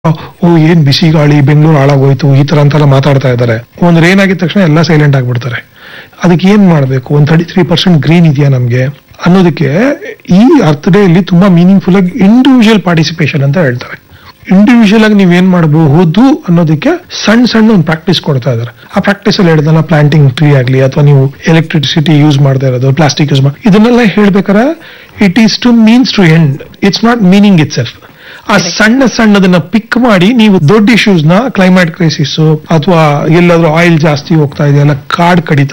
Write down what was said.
ಓ ಏನ್ ಬಿಸಿ ಗಾಳಿ ಬೆಂಗಳೂರು ಹಾಳಾಗೋಯ್ತು ಈ ತರ ಅಂತೆಲ್ಲ ಮಾತಾಡ್ತಾ ಇದ್ದಾರೆ ಒಂದ್ ರೇನ್ ಆಗಿದ ತಕ್ಷಣ ಎಲ್ಲ ಸೈಲೆಂಟ್ ಆಗ್ಬಿಡ್ತಾರೆ ಅದಕ್ಕೆ ಏನ್ ಮಾಡ್ಬೇಕು ಒಂದ್ ತರ್ಟಿ ತ್ರೀ ಪರ್ಸೆಂಟ್ ಗ್ರೀನ್ ಇದೆಯಾ ನಮ್ಗೆ ಅನ್ನೋದಕ್ಕೆ ಈ ಅರ್ಥ ಡೇ ಅಲ್ಲಿ ತುಂಬಾ ಮೀನಿಂಗ್ಫುಲ್ ಆಗಿ ಇಂಡಿವಿಜುವಲ್ ಪಾರ್ಟಿಸಿಪೇಷನ್ ಅಂತ ಹೇಳ್ತಾರೆ ಇಂಡಿವಿಜುವಲ್ ಆಗಿ ನೀವೇನ್ ಮಾಡಬಹುದು ಅನ್ನೋದಕ್ಕೆ ಸಣ್ಣ ಸಣ್ಣ ಒಂದು ಪ್ರಾಕ್ಟೀಸ್ ಕೊಡ್ತಾ ಇದಾರೆ ಆ ಪ್ರಾಕ್ಟೀಸ್ ಅಲ್ಲಿ ಹೇಳ್ದಲ್ಲ ಪ್ಲಾಂಟಿಂಗ್ ಟ್ರೀ ಆಗ್ಲಿ ಅಥವಾ ನೀವು ಎಲೆಕ್ಟ್ರಿಸಿಟಿ ಯೂಸ್ ಮಾಡ್ತಾ ಇರೋದು ಪ್ಲಾಸ್ಟಿಕ್ ಯೂಸ್ ಮಾಡಿ ಇದನ್ನೆಲ್ಲ ಹೇಳ್ಬೇಕಾರೆ it is to means to end it's not meaning itself ಆ ಸಣ್ಣ ಸಣ್ಣದನ್ನ ಪಿಕ್ ಮಾಡಿ ನೀವು ದೊಡ್ಡ ಇಶ್ಯೂಸ್ ನ ಕ್ಲೈಮೇಟ್ ಕ್ರೈಸಿಸ್ ಅಥವಾ ಎಲ್ಲಾದ್ರೂ ಆಯಿಲ್ ಜಾಸ್ತಿ ಹೋಗ್ತಾ ಇದೆಯಲ್ಲ ಕಾಡ್ ಕಡಿತ